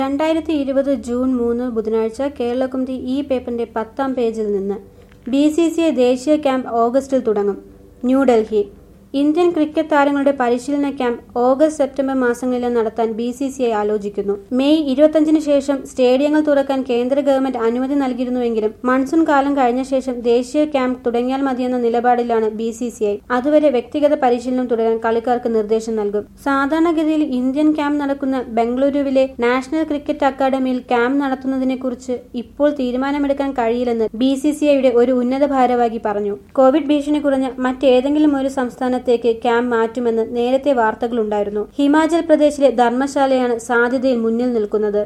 രണ്ടായിരത്തി ഇരുപത് ജൂൺ മൂന്ന് ബുധനാഴ്ച കേരളകുമുദി ഈ പേപ്പറിന്റെ പത്താം പേജിൽ നിന്ന് ബി സി സി ഐ ദേശീയ ക്യാമ്പ് ഓഗസ്റ്റിൽ തുടങ്ങും ന്യൂഡൽഹി ഇന്ത്യൻ ക്രിക്കറ്റ് താരങ്ങളുടെ പരിശീലന ക്യാമ്പ് ഓഗസ്റ്റ് സെപ്റ്റംബർ മാസങ്ങളിൽ നടത്താൻ ബി സി സി ഐ ആലോചിക്കുന്നു മെയ് ഇരുപത്തഞ്ചിന് ശേഷം സ്റ്റേഡിയങ്ങൾ തുറക്കാൻ കേന്ദ്ര ഗവൺമെന്റ് അനുമതി നൽകിയിരുന്നുവെങ്കിലും മൺസൂൺ കാലം കഴിഞ്ഞ ശേഷം ദേശീയ ക്യാമ്പ് തുടങ്ങിയാൽ മതിയെന്ന നിലപാടിലാണ് ബി സി സി ഐ അതുവരെ വ്യക്തിഗത പരിശീലനം തുടരാൻ കളിക്കാർക്ക് നിർദ്ദേശം നൽകും സാധാരണഗതിയിൽ ഇന്ത്യൻ ക്യാമ്പ് നടക്കുന്ന ബംഗളൂരുവിലെ നാഷണൽ ക്രിക്കറ്റ് അക്കാദമിയിൽ ക്യാമ്പ് നടത്തുന്നതിനെക്കുറിച്ച് ഇപ്പോൾ തീരുമാനമെടുക്കാൻ കഴിയില്ലെന്ന് ബി സി സി ഐയുടെ ഒരു ഉന്നത ഭാരവാഹി പറഞ്ഞു കോവിഡ് ഭീഷണി കുറഞ്ഞ മറ്റേതെങ്കിലും ഒരു സംസ്ഥാനത്തേക്ക് ക്യാമ്പ് മാറ്റുമെന്ന് നേരത്തെ വാർത്തകളുണ്ടായിരുന്നു ഹിമാചൽ പ്രദേശിലെ ധർമ്മശാലയാണ് സാധ്യതയിൽ മുന്നിൽ നിൽക്കുന്നത്